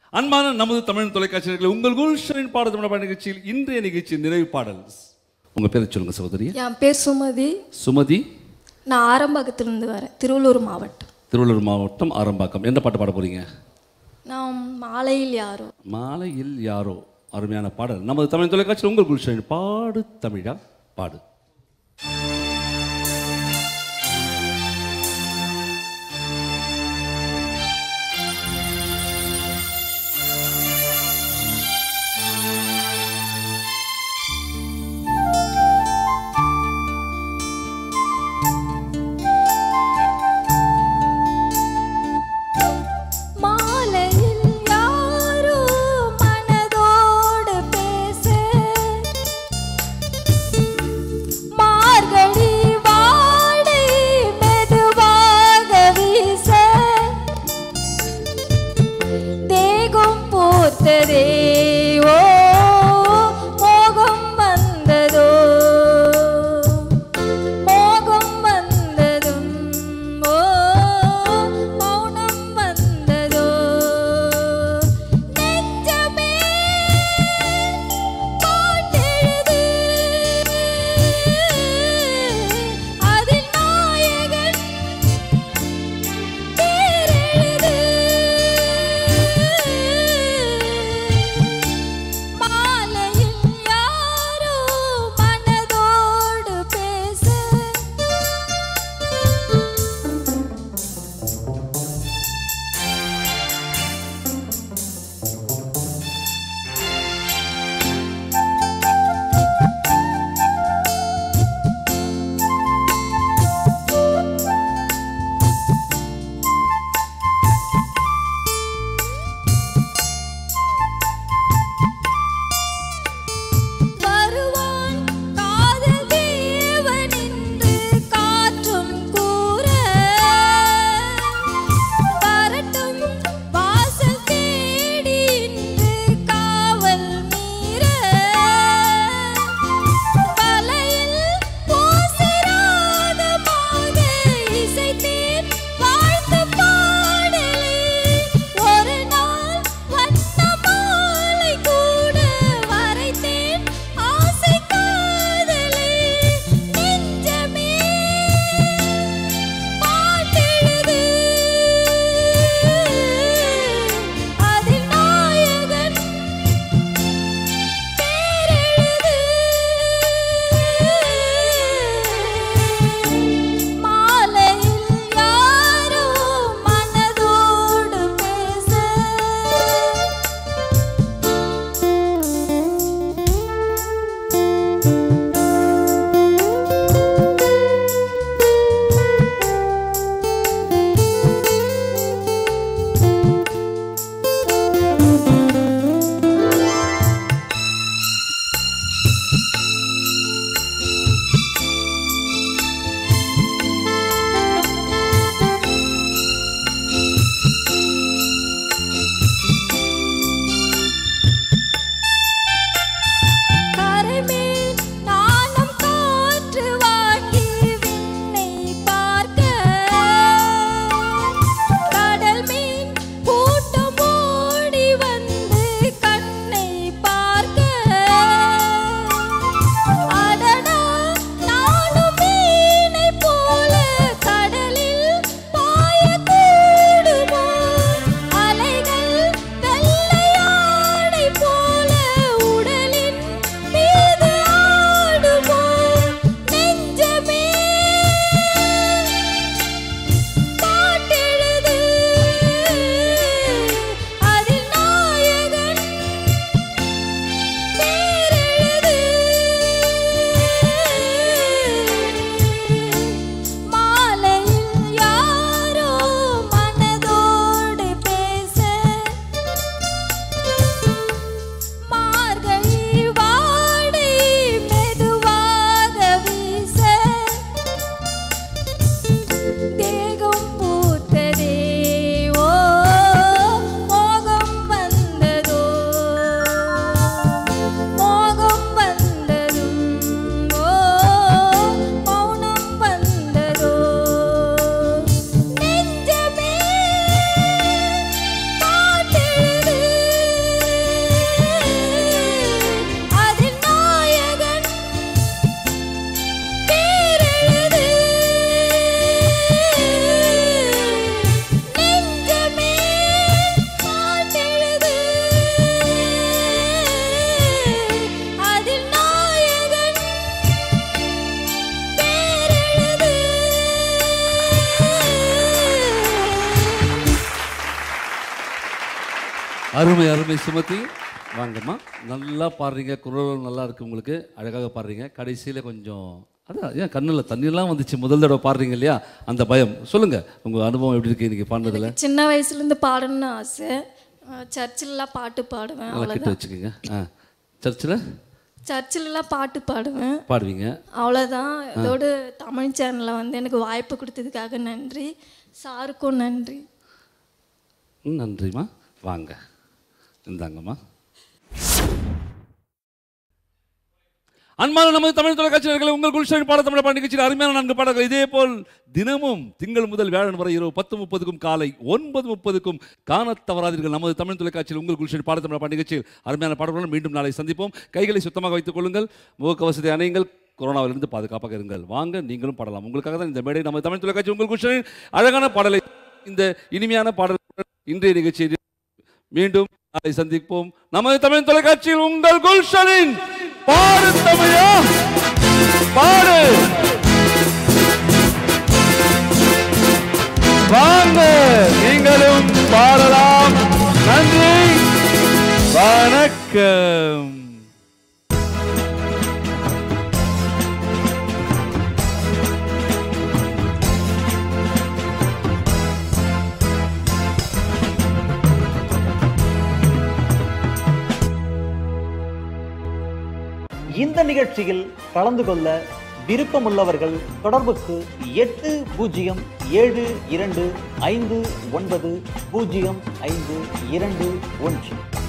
அன்பான நமது தமிழ் தொலைக்காட்சியர்களை உங்கள் குல்ஷனின் பாட தமிழ் பாட நிகழ்ச்சியில் இன்றைய நிகழ்ச்சி நிறைவு பாடல் உங்க பேரை சொல்லுங்க சகோதரி என் பேர் சுமதி சுமதி நான் ஆரம்பகத்திலிருந்து வரேன் திருவள்ளூர் மாவட்டம் திருவள்ளூர் மாவட்டம் ஆரம்பாக்கம் என்ன பாட்டு பாட போறீங்க நான் மாலையில் யாரோ மாலையில் யாரோ அருமையான பாடல் நமது தமிழ் தொலைக்காட்சியில் உங்கள் குல்ஷனின் பாடு தமிழா பாடு மாலையில் யாரோ மனதோடு பேச மார்கழி வாடை மெதுவாக வீச தேகம் போர்த்ததே ஓ மோகம் வந்ததோ மோகம் வந்ததும் ஓ மௌனம் வந்ததோ நெஞ்சமே பாட்டெழுது அதில் நாயகன் பேரெழுது அருமை அருமை சுமதி வாங்கம்மா நல்லா பாடுறீங்க குரல் நல்லா இருக்கு உங்களுக்கு அழகாக பாடுறீங்க கடைசியில் கொஞ்சம் அதான் ஏன் கண்ணில் தண்ணியெல்லாம் வந்துச்சு முதல் தடவை பாடுறீங்க இல்லையா அந்த பயம் சொல்லுங்க உங்க அனுபவம் எப்படி இருக்கு இன்னைக்கு பாடுறதுல சின்ன வயசுலேருந்து பாடணும்னு ஆசை அஹ் சர்ச்சிலலாம் பாட்டு பாடுவேன் நல்லா கிட்ட வச்சுக்கோங்க ஆ சர்ச்சில் சர்ச்சிலலாம் பாட்டு பாடுவேன் பாடுவீங்க அவ்வளோதான் இதோடு தமிழ் சேனலில் வந்து எனக்கு வாய்ப்பு கொடுத்ததுக்காக நன்றி சாருக்கும் நன்றி ம், நன்றிம்மா வாங்க இந்தாங்கம்மா அன்பான நமது தமிழ் தொலைக்காட்சியர்களை உங்கள் குல்ஷன் பாட தமிழ் பாட நிகழ்ச்சியில் அருமையான நான்கு பாடல்கள் இதே போல் தினமும் திங்கள் முதல் வியாழன் வரை இரவு பத்து முப்பதுக்கும் காலை ஒன்பது முப்பதுக்கும் காணத் தவறாதீர்கள் நமது தமிழ் தொலைக்காட்சியில் உங்கள் குல்ஷன் பாட தமிழ் பாட நிகழ்ச்சியில் அருமையான பாடல்களுடன் மீண்டும் நாளை சந்திப்போம் கைகளை சுத்தமாக வைத்துக் கொள்ளுங்கள் முகக்கவசத்தை அணையுங்கள் கொரோனாவிலிருந்து பாதுகாப்பாக இருங்கள் வாங்க நீங்களும் பாடலாம் உங்களுக்காக தான் இந்த மேடை நமது தமிழ் தொலைக்காட்சி உங்கள் குல்ஷனின் அழகான பாடலை இந்த இனிமையான பாடல் இன்றைய நிகழ்ச்சியில் மீண்டும் நாளை சந்திப்போம் நமது தமிழ் தொலைக்காட்சியில் உங்கள் குல்ஷனின் பாடு தமிழா பாடு வாங்க நீங்களும் பாடலாம் நன்றி வணக்கம் இந்த நிகழ்ச்சியில் கலந்து கொள்ள விருப்பமுள்ளவர்கள் தொடர்புக்கு எட்டு பூஜ்ஜியம் ஏழு இரண்டு ஐந்து ஒன்பது பூஜ்ஜியம் ஐந்து இரண்டு ஒன்று